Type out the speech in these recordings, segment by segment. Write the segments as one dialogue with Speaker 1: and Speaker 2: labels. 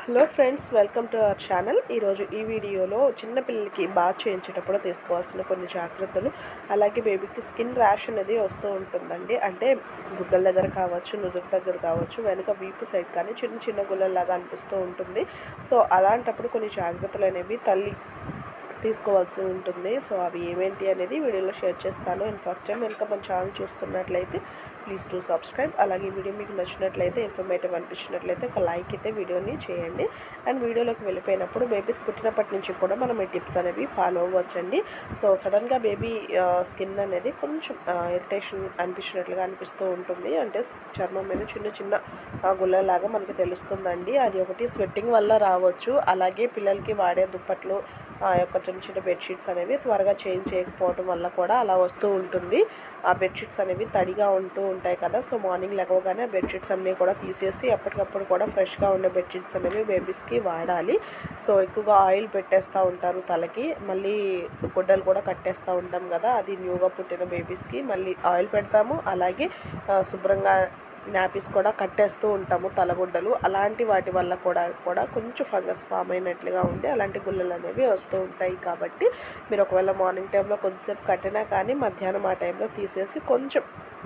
Speaker 1: hello friends welcome to our channel ఈరోజు ఈ వీడియోలో చిన్నపిల్లలకి బాత్ చేయించేటప్పుడు తీసుకోవాల్సిన కొన్ని జాగ్రత్తలు అలాగే బేబీకి స్కిన్ ర్యాష్ అనేది వస్తూ ఉంటుందండి అంటే గుగ్గల దగ్గర కావచ్చు నుదురు దగ్గర కావచ్చు వెనుక వీపు సైడ్ కానీ చిన్న చిన్న గుల్లలాగా అనిపిస్తూ ఉంటుంది సో అలాంటప్పుడు కొన్ని జాగ్రత్తలు అనేవి తల్లి తీసుకోవాల్సి ఉంటుంది సో అవి ఏమేంటి అనేది వీడియోలో షేర్ చేస్తాను అండ్ ఫస్ట్ టైం కనుక మన ఛానల్ చూస్తున్నట్లయితే ప్లీజ్ డూ సబ్స్క్రైబ్ అలాగే ఈ వీడియో మీకు నచ్చినట్లయితే ఇన్ఫర్మేటివ్ అనిపించినట్లయితే ఒక లైక్ అయితే వీడియోని చేయండి అండ్ వీడియోలోకి వెళ్ళిపోయినప్పుడు బేబీస్ పుట్టినప్పటి నుంచి కూడా మనం ఈ టిప్స్ అనేవి ఫాలో అవ్వచ్చండి సో సడన్గా బేబీ స్కిన్ అనేది కొంచెం ఇరిటేషన్ అనిపించినట్లుగా అనిపిస్తూ ఉంటుంది అంటే చర్మం మీద చిన్న చిన్న ఆ, గుల్లలాగా మనకి తెలుస్తుందండి అది ఒకటి స్వెట్టింగ్ వల్ల రావచ్చు అలాగే పిల్లలకి వాడే దుప్పట్లు ఆ యొక్క చిన్న చిన్న బెడ్షీట్స్ అనేవి త్వరగా చేంజ్ చేయకపోవడం వల్ల కూడా అలా వస్తూ ఉంటుంది ఆ బెడ్షీట్స్ అనేవి తడిగా ఉంటూ ఉంటాయి కదా సో మార్నింగ్ లెగవగానే ఆ బెడ్షీట్స్ అన్నీ కూడా తీసేసి ఎప్పటికప్పుడు కూడా ఫ్రెష్గా ఉండే బెడ్షీట్స్ అనేవి బేబీస్కి వాడాలి సో ఎక్కువగా ఆయిల్ పెట్టేస్తూ ఉంటారు తలకి మళ్ళీ గుడ్డలు కూడా కట్టేస్తూ ఉంటాం కదా అది న్యూగా పుట్టిన బేబీస్కి మళ్ళీ ఆయిల్ పెడతాము అలాగే ఆ, శుభ్రంగా నాపీస్ కూడా కట్టేస్తూ ఉంటాము తలగుడ్డలు అలాంటి వాటి వల్ల కూడా కూడా కొంచెం ఫంగస్ ఫామ్ అయినట్లుగా ఉండి అలాంటి గుల్లలు అనేవి వస్తూ ఉంటాయి కాబట్టి మీరు ఒకవేళ మార్నింగ్ టైంలో కొద్దిసేపు కట్టినా కానీ మధ్యాహ్నం ఆ టైంలో తీసేసి కొంచెం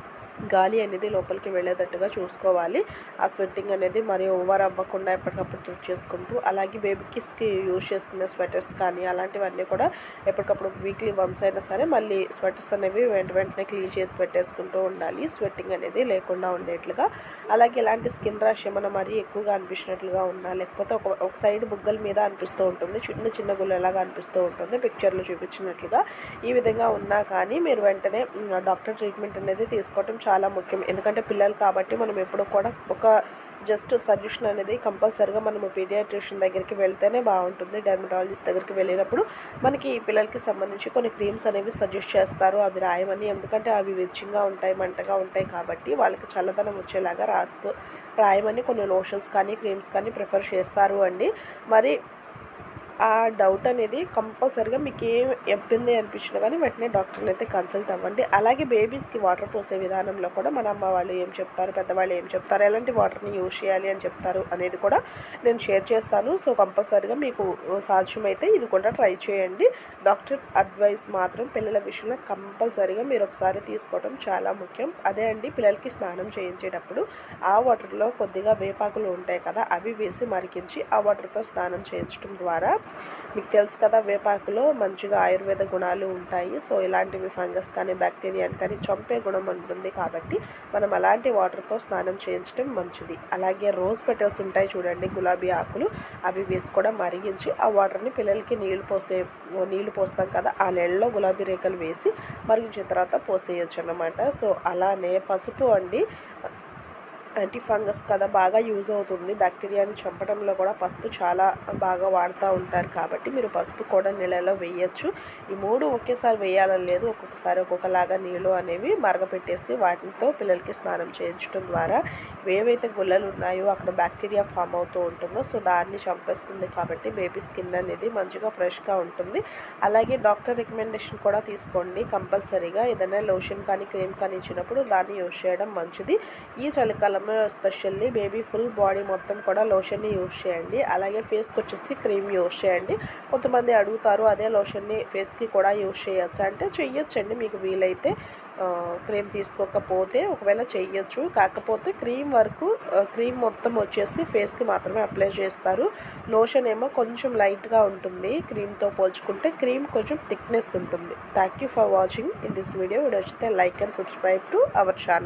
Speaker 1: గాలి అనేది లోపలికి వెళ్ళేటట్టుగా చూసుకోవాలి ఆ స్వెట్టింగ్ అనేది మరి ఓవర్ అవ్వకుండా ఎప్పటికప్పుడు తుడి చేసుకుంటూ అలాగే బేబీకిస్కి యూజ్ చేసుకునే స్వెటర్స్ కానీ అలాంటివన్నీ కూడా ఎప్పటికప్పుడు వీక్లీ వన్స్ అయినా సరే మళ్ళీ స్వెటర్స్ అనేవి వెంట వెంటనే క్లీన్ చేసి పెట్టేసుకుంటూ ఉండాలి స్వెట్టింగ్ అనేది లేకుండా ఉండేట్లుగా అలాగే ఇలాంటి స్కిన్ ర్యాష్ ఏమైనా మరీ ఎక్కువగా అనిపించినట్లుగా ఉన్నా లేకపోతే ఒక ఒక సైడ్ బుగ్గల మీద అనిపిస్తూ ఉంటుంది చిన్న చిన్న గుల్లలాగా అనిపిస్తూ ఉంటుంది పిక్చర్లో చూపించినట్లుగా ఈ విధంగా ఉన్నా కానీ మీరు వెంటనే మ్, డాక్టర్ ట్రీట్మెంట్ అనేది తీసుకోవటం చాలా ముఖ్యం ఎందుకంటే పిల్లలు కాబట్టి మనం ఎప్పుడు కూడా ఒక జస్ట్ సజెషన్ అనేది కంపల్సరీగా మనము పీడియాట్రిషియన్ దగ్గరికి వెళ్తేనే బాగుంటుంది డెర్మటాలజిస్ట్ దగ్గరికి వెళ్ళినప్పుడు మనకి ఈ పిల్లలకి సంబంధించి కొన్ని క్రీమ్స్ అనేవి సజెస్ట్ చేస్తారు అవి రాయమని ఎందుకంటే అవి వెచ్చింగ్గా ఉంటాయి మంటగా ఉంటాయి కాబట్టి వాళ్ళకి చల్లదనం వచ్చేలాగా రాస్తూ రాయమని కొన్ని లోషన్స్ కానీ క్రీమ్స్ కానీ ప్రిఫర్ చేస్తారు అండి మరి ఆ డౌట్ అనేది కంపల్సరీగా మీకు ఏం ఇబ్బంది అనిపించినా కానీ వెంటనే డాక్టర్ని అయితే కన్సల్ట్ అవ్వండి అలాగే బేబీస్కి వాటర్ పోసే విధానంలో కూడా మన అమ్మ వాళ్ళు ఏం చెప్తారు పెద్దవాళ్ళు ఏం చెప్తారు ఎలాంటి వాటర్ని యూజ్ చేయాలి అని చెప్తారు అనేది కూడా నేను షేర్ చేస్తాను సో కంపల్సరీగా మీకు సాధ్యమైతే ఇది కూడా ట్రై చేయండి డాక్టర్ అడ్వైస్ మాత్రం పిల్లల విషయంలో కంపల్సరీగా మీరు ఒకసారి తీసుకోవడం చాలా ముఖ్యం అదే అండి పిల్లలకి స్నానం చేయించేటప్పుడు ఆ వాటర్లో కొద్దిగా వేపాకులు ఉంటాయి కదా అవి వేసి మరిగించి ఆ వాటర్తో స్నానం చేయించడం ద్వారా మీకు తెలుసు కదా వేపాకులో మంచిగా ఆయుర్వేద గుణాలు ఉంటాయి సో ఇలాంటివి ఫంగస్ కానీ బ్యాక్టీరియాని కానీ చంపే గుణం ఉంటుంది కాబట్టి మనం అలాంటి వాటర్తో స్నానం చేయించడం మంచిది అలాగే రోజ్ పెటల్స్ ఉంటాయి చూడండి గులాబీ ఆకులు అవి వేసి కూడా మరిగించి ఆ వాటర్ని పిల్లలకి నీళ్లు పోసే నీళ్లు పోస్తాం కదా ఆ నీళ్ళలో గులాబీ రేఖలు వేసి మరిగించిన తర్వాత పోసేయచ్చు అన్నమాట సో అలానే పసుపు అండి యాంటీ ఫంగస్ కదా బాగా యూజ్ అవుతుంది బ్యాక్టీరియాని చంపడంలో కూడా పసుపు చాలా బాగా వాడుతూ ఉంటారు కాబట్టి మీరు పసుపు కూడా నీళ్ళలో వేయచ్చు ఈ మూడు ఒకేసారి వేయాలని లేదు ఒక్కొక్కసారి ఒక్కొక్కలాగా నీళ్ళు అనేవి మరగపెట్టేసి వాటితో పిల్లలకి స్నానం చేయించడం ద్వారా ఏవైతే గుల్లలు ఉన్నాయో అక్కడ బ్యాక్టీరియా ఫామ్ అవుతూ ఉంటుందో సో దాన్ని చంపేస్తుంది కాబట్టి బేబీ స్కిన్ అనేది మంచిగా ఫ్రెష్గా ఉంటుంది అలాగే డాక్టర్ రికమెండేషన్ కూడా తీసుకోండి కంపల్సరీగా ఏదైనా లోషన్ కానీ క్రీమ్ కానీ ఇచ్చినప్పుడు దాన్ని యూజ్ చేయడం మంచిది ఈ చలికాలంలో ఎస్పెషల్లీ బేబీ ఫుల్ బాడీ మొత్తం కూడా లోషన్ని యూజ్ చేయండి అలాగే ఫేస్కి వచ్చేసి క్రీమ్ యూజ్ చేయండి కొంతమంది అడుగుతారు అదే లోషన్ని ఫేస్కి కూడా యూజ్ చేయొచ్చు అంటే చెయ్యొచ్చండి మీకు వీలైతే ఆ, క్రీమ్ తీసుకోకపోతే ఒకవేళ చెయ్యొచ్చు కాకపోతే క్రీమ్ వరకు ఆ, క్రీమ్ మొత్తం వచ్చేసి ఫేస్కి మాత్రమే అప్లై చేస్తారు లోషన్ ఏమో కొంచెం లైట్గా ఉంటుంది క్రీమ్తో పోల్చుకుంటే క్రీమ్ కొంచెం థిక్నెస్ ఉంటుంది thank you for watching in this video video వచ్చితే like and subscribe to our channel